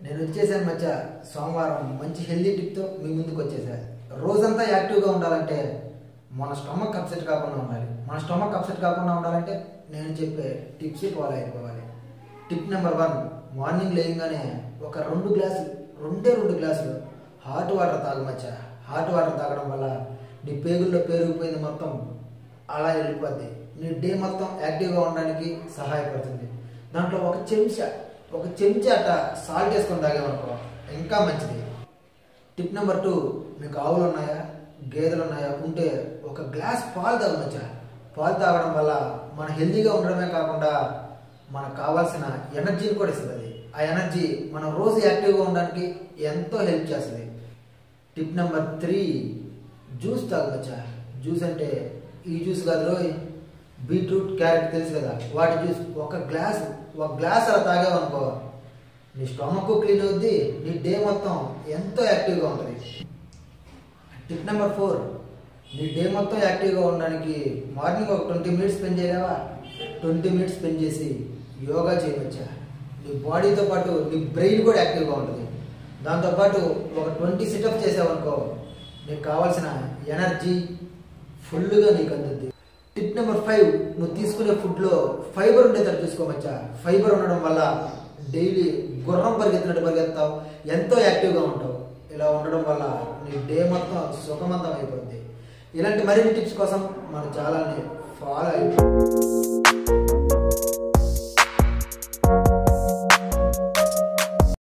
నేను వచ్చేసాను మధ్య సోమవారం మంచి హెల్దీ టిప్తో మీ ముందుకు వచ్చేసాను రోజంతా యాక్టివ్గా ఉండాలంటే మన స్టమక్ అప్సెట్ కాకుండా ఉండాలి మన స్టమక్ అప్సెట్ కాకుండా ఉండాలంటే నేను చెప్పే టిప్స్ ఫాలో అయిపోవాలి టిప్ నెంబర్ వన్ మార్నింగ్ లేయంగానే ఒక రెండు గ్లాసులు రెండే రెండు గ్లాసులు హాట్ వాటర్ తాగమచ్చ హాట్ వాటర్ తాగడం వల్ల నీ పేగుల్లో పేరుకుపోయింది మొత్తం అలా వెళ్ళిపోద్ది నీ డే మొత్తం యాక్టివ్గా ఉండడానికి సహాయపడుతుంది దాంట్లో ఒక చెంచా ఒక చెంచా అట్ట సాల్ట్ వేసుకొని తాగామనుకో ఇంకా మంచిది టిప్ నెంబర్ టూ మీకు ఆవులు ఉన్నాయా గేదెలు ఉన్నాయా ఉంటే ఒక గ్లాస్ పాలు తాగమచ్చా పాలు తాగడం వల్ల మన హెల్తీగా ఉండడమే కాకుండా మనకు కావాల్సిన ఎనర్జీని కూడా ఇస్తుంది ఆ ఎనర్జీ మనం రోజు యాక్టివ్గా ఉండడానికి ఎంతో హెల్ప్ చేస్తుంది టిప్ నెంబర్ త్రీ జ్యూస్ తాగవచ్చా జ్యూస్ అంటే ఈ జ్యూస్ కాదు రోయ్ బీట్రూట్ క్యారెట్ తెలుసు కదా వాటి జ్యూస్ ఒక గ్లాస్ ఒక గ్లాస్ అలా తాగావనుకో నీ స్టమక్ క్లీన్ అవుద్ది నీ డే మొత్తం ఎంతో యాక్టివ్గా ఉంటుంది టిప్ నెంబర్ ఫోర్ నీ డే మొత్తం యాక్టివ్గా ఉండడానికి మార్నింగ్ ఒక ట్వంటీ మినిట్స్ స్పెండ్ చేయలేవా ట్వంటీ మినిట్స్ స్పెండ్ చేసి యోగా చేయవచ్చా నీ బాడీతో పాటు నీ బ్రెయిన్ కూడా యాక్టివ్గా ఉంటుంది దాంతోపాటు ఒక ట్వంటీ సిటప్ చేసావనుకో నీకు కావాల్సిన ఎనర్జీ ఫుల్గా నీకు అందుద్ది టిప్ నెంబర్ ఫైవ్ నువ్వు తీసుకునే ఫుడ్లో ఫైబర్ ఉండేటట్టు చూసుకోవచ్చా ఫైబర్ ఉండడం వల్ల డైలీ గుర్రం పరిగెత్తినట్టు పరిగెత్తావు ఎంతో యాక్టివ్గా ఉంటావు ఇలా ఉండడం వల్ల నీ డే మొత్తం సుఖవంతం అయిపోద్ది ఇలాంటి మరిన్ని టిప్స్ కోసం మన ఛానల్ని ఫాలో అయిపోయి